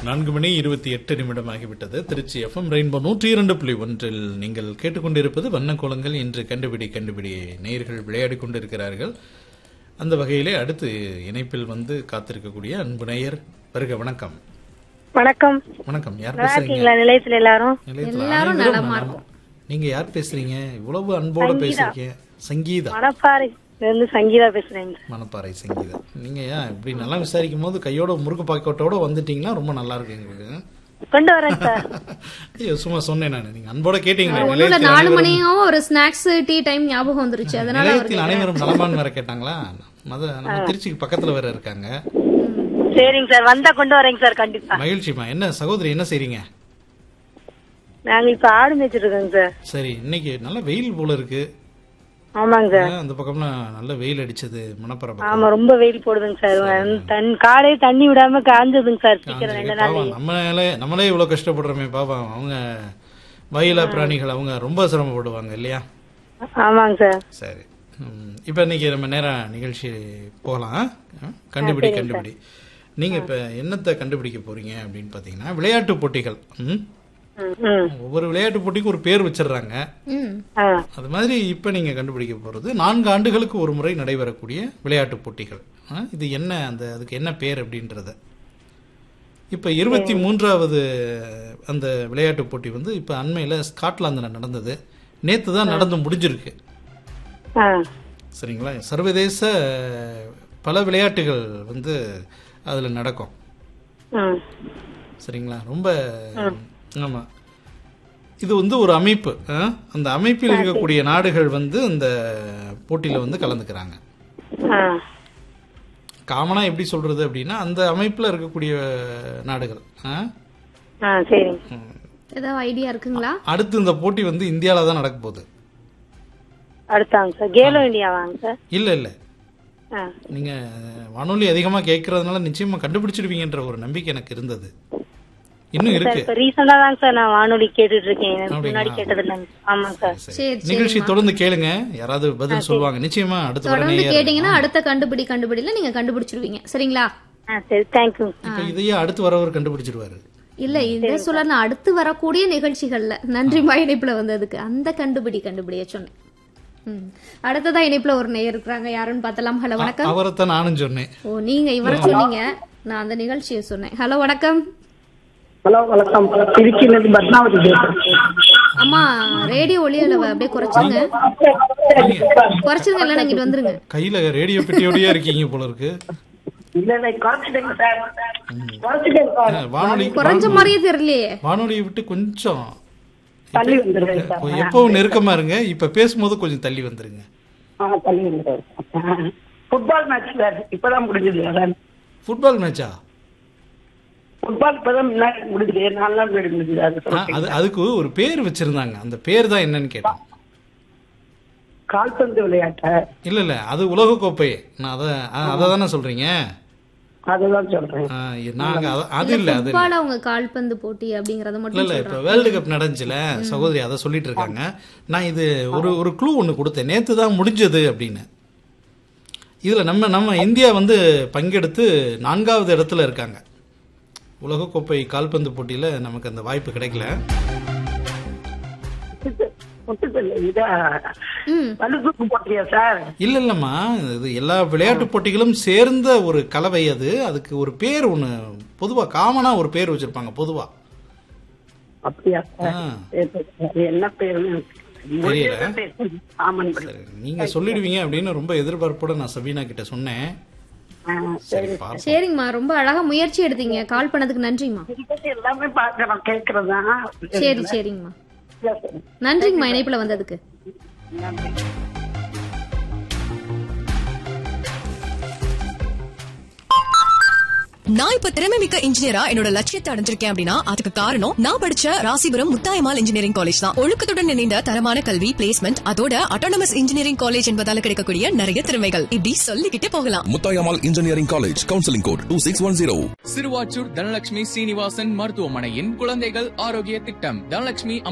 நான்கு மணி இருபத்தி எட்டு நிமிடம் ஆகிவிட்டது திருச்சி எஃப்எம் ரெயின்போ நூற்றி இரண்டு புள்ளி ஒன்றில் நீங்கள் கேட்டுக்கொண்டிருப்பது வண்ணக்கோலங்கள் இன்று கண்டுபிடி கண்டுபிடி நேயர்கள் விளையாடி கொண்டிருக்கிறார்கள் அந்த வகையிலே அடுத்து இணைப்பில் வந்து காத்திருக்கக்கூடிய அன்பு நேயர் வருக வணக்கம் வணக்கம் வணக்கம் யார் நல்லா பேசுறீங்க இருக்கீங்களா நிலையத்துல எல்லாரும் நிலையத்தில் எல்லாரும் அனைவரும் நலமா நலம். நீங்க யார் பேசுறீங்க இவ்வளவு அன்போட பேசுறீங்க சங்கீதா மணப்பாறை இருந்து சங்கீதா பேசுறேங்க மணப்பாறை சங்கீதா நீங்க ஏன் இப்படி நல்லா விசாரிக்கும் போது கையோட முறுக்கு பாக்கெட்டோட வந்துட்டீங்கன்னா ரொம்ப நல்லா இருக்கு எங்களுக்கு கொண்டு வரேன் சார் ஐயோ சும்மா சொன்னேன் நான் நீங்க அன்போட கேட்டீங்களே ஒண்ணுல நிலையத்தில் நாலு அனைவரும் மணியும் ஒரு ஸ்நாக்ஸ் டீ டைம் ஞாபகம் வந்துருச்சு அதனால அவர் நிலையத்தில் அனைவரும் நலமான்னு வேற கேட்டாங்களா மத நம்ம திருச்சிக்கு பக்கத்துல வேற இருக்காங்க சரிங்க சார் வந்தா கொண்டு வரேங்க சார் கண்டிப்பா மகிழ்ச்சிமா என்ன சகோதரி என்ன செய்றீங்க நாங்க இப்ப ஆடு மேய்ச்சிட்டு இருக்கோங்க சார் சரி இன்னைக்கு நல்ல வெயில் போல இருக்கு ஆமாங்க சார் அந்த பக்கம்லாம் நல்ல வெயில் அடிச்சது மணப்பற பக்கம் ஆமா ரொம்ப வெயில் போடுதுங்க சார் தன் காலையே தண்ணி விடாம காஞ்சதுங்க சார் சீக்கிரம் ரெண்டு நாள் பாவம் நம்மளே நம்மளே இவ்வளவு கஷ்டப்படுறோமே பாவம் அவங்க வயலா பிராணிகள் அவங்க ரொம்ப சிரமப்படுவாங்க இல்லையா ஆமாங்க சார் சரி ம், இப்ப இன்னைக்கு நம்ம நேரம் நிகழ்ச்சி போகலாம் ஆ? கண்டுபிடி கண்டுபிடி நீங்க இப்ப என்னத்தை கண்டுபிடிக்க போறீங்க அப்படின்னு பாத்தீங்கன்னா விளையாட்டு போட்டிகள் ம்? ம், ம். ஒவ்வொரு விளையாட்டு போட்டிக்கும் ஒரு பேர் வச்சிடுறாங்க ம் ஆ, அது மாதிரி இப்ப நீங்க கண்டுபிடிக்க போறது நான்கு ஆண்டுகளுக்கு ஒரு முறை நடைபெறக்கூடிய விளையாட்டு போட்டிகள் ஆ? இது என்ன அந்த அதுக்கு என்ன பேர் அப்படின்றத இப்ப இருபத்தி மூன்றாவது அந்த விளையாட்டு போட்டி வந்து இப்ப அண்மையில ஸ்காட்லாந்துல நடந்தது நேத்து தான் நடந்து முடிஞ்சிருக்கு ஆ, சரிங்களா சர்வதேச பல விளையாட்டுகள் வந்து அதுல நடக்கும் ம். சரிங்களா ரொம்ப ஆமா இது வந்து ஒரு அமைப்பு ஆ? அந்த அமைப்பில் இருக்கக்கூடிய நாடுகள் வந்து அந்த போட்டியில வந்து கலந்துக்கிறாங்க ஆ, காமனா எப்படி சொல்றது அப்படின்னா அந்த அமைப்புல இருக்கக்கூடிய நாடுகள் ஆ? ஆ, சரிங்க ஏதாவது ஐடியா இருக்குங்களா அடுத்து இந்த போட்டி வந்து இந்தியால தான் நடக்க போகுது அடுத்தாங்க சார் கேலோ இந்தியா வாங்க சார் இல்ல இல்ல ஆ, நீங்க வானொலி அதிகமா கேட்கறதுனால நிச்சயமா கண்டுபிடிச்சிடுவீங்கன்ற ஒரு நம்பிக்கை எனக்கு இருந்தது இன்னும் சார் இருக்கு இப்ப ரீசெண்டா தாங்க சார் நான் வானொலி கேட்டுட்டு இருக்கேன் எனக்கு அப்படிங்களா? முன்னாடி கேட்டது இல்லைங்க ஆமாங்க சார் சரி. சரி நிகழ்ச்சி தொடர்ந்து கேளுங்க யாராவது பதில் சொல்லுவாங்க நிச்சயமா அடுத்த உடனே தொடர்ந்து கேட்டீங்கன்னா அடுத்த கண்டுபிடி கண்டுபிடில நீங்க கண்டுபிடிச்சிருவீங்க சரிங்களா ஆ சரி தேங்க்யூ இப்ப இதையே அடுத்து வரவர் கண்டுபிடிச்சிருவாரு இல்ல இத சொல்ல நான் அடுத்து வரக்கூடிய நிகழ்ச்சிகள்ல நன்றி இணைப்புல வந்ததுக்கு அந்த கண்டுபிடி கண்டுபிடிய சொன்னேன் ம். அடுத்ததா இணைப்புல ஒரு நேயர் இருக்கிறாங்க யாருன்னு பார்த்தலாம் ஹலோ வணக்கம் அவரைத்தான் நானும் சொன்னேன் ஓ நீங்க இவரை சொன்னீங்க நான் அந்த நிகழ்ச்சியை சொன்னேன் ஹலோ வணக்கம் ஹலோ வணக்கம் திருச்சியிலிருந்து பத்மாவதி பேசுறேன் அம்மா ரேடியோ ஒளி அளவை அப்படியே குறைச்சிருங்க குறைச்சிருங்க இல்லைன்னா இங்கிட்டு வந்துருங்க கையில ரேடியோ பெட்டியோடயே இருக்கீங்க போல இருக்கு இல்ல இல்ல குறைச்சிட்டேங்க சார் குறைச்சிட்டேங்க சார் அஹ், வானொலி குறைஞ்ச மாதிரியே தெரியலையே வானொலியை விட்டு கொஞ்சம் தள்ளி வந்துடுறேன் சார் கொ- எப்பவும் நெருக்கமா இருங்க இப்ப பேசும்போது கொஞ்சம் தள்ளி வந்துருங்க ஆ தள்ளி வந்துடுறேன் ஃபுட்பால் மேட்ச் சார் இப்பதான் முடிஞ்சது அதான் ஃபுட்பால் மேட்சா ஃபுட்பால் இப்பதான் முன்னாடி முடிஞ்சது நாலு நாள் முன்னாடி முடிஞ்சது அது சொல்லுங்க அது அதுக்கு ஒரு பேர் வச்சிருந்தாங்க அந்த பேர் தான் என்னன்னு கேட்டேன் கால்பந்து விளையாட்ட இல்ல இல்ல அது உலக கோப்பை நான் அத அதை தானே சொல்றீங்க அதுதான் சொல்றேன் அஹ், நாங்க அத- அது இல்ல அது இல்ல. ஃபுட்பால் அவங்க கால்பந்து போட்டி அப்படிங்கறத இல்ல மட்டும் இல்ல இப்ப வேர்ல்டு கப் நடந்துச்சுல சகோதரி அதை சொல்லிட்டு இருக்காங்க நான் இது ஒரு ஒரு க்ளூ ஒன்னு கொடுத்தேன் நேத்து தான் முடிஞ்சது அப்படின்னு இதுல நம்ம நம்ம இந்தியா வந்து பங்கெடுத்து நான்காவது இடத்துல இருக்காங்க உலகக்கோப்பை கால்பந்து போட்டியில நமக்கு அந்த வாய்ப்பு கிடைக்கல முட்டுக்கல்ல இதா ம் பழுதூக்கு போட்டியா சார் இல்ல இல்லம்மா இது எல்லா விளையாட்டு போட்டிகளும் சேர்ந்த ஒரு கலவை அது அதுக்கு ஒரு பேர் ஒண்ணு பொதுவா காமனா ஒரு பேர் வச்சிருப்பாங்க பொதுவா அப்படியா சார் ஆ. சரி, சரி, சரி. என்ன பேருன்னு தெரியல. ஆமன் படி நீங்க சொல்லிடுவீங்க அப்படின்னு ரொம்ப எதிர்பார்ப்போட நான் சபீனா கிட்ட சொன்னேன் ஆ, சரி பார்ப்போம் சரிங்கம்மா ரொம்ப அழகா முயற்சி எடுத்தீங்க கால் பண்ணதுக்கு நன்றிம்மா கிரிக்கெட் எல்லாமே பாக்குறோம் கேக்குறதா சரி சரிங்கம்மா நன்றிங்கம்மா இணைப்புல வந்ததுக்கு நான் இப்ப திறமை மிக்க இன்ஜினியரா என்னோட லட்சியத்தை அடைஞ்சிருக்கேன் அப்படின்னா அதுக்கு காரணம் நான் படிச்ச ராசிபுரம் முத்தாயமால் இன்ஜினியரிங் காலேஜ் தான் ஒழுக்கத்துடன் இணைந்த தரமான கல்வி பிளேஸ்மெண்ட் அதோட அட்டானமஸ் இன்ஜினியரிங் காலேஜ் என்பதால கிடைக்கக்கூடிய நிறைய திறமைகள் இப்படி சொல்லிக்கிட்டே போகலாம் Muthayammal engineering college counselling code two six one zero Siruvachur Dhanalakshmi Srinivasan மருத்துவமனையின் குழந்தைகள் ஆரோக்கிய திட்டம் தனலட்சுமி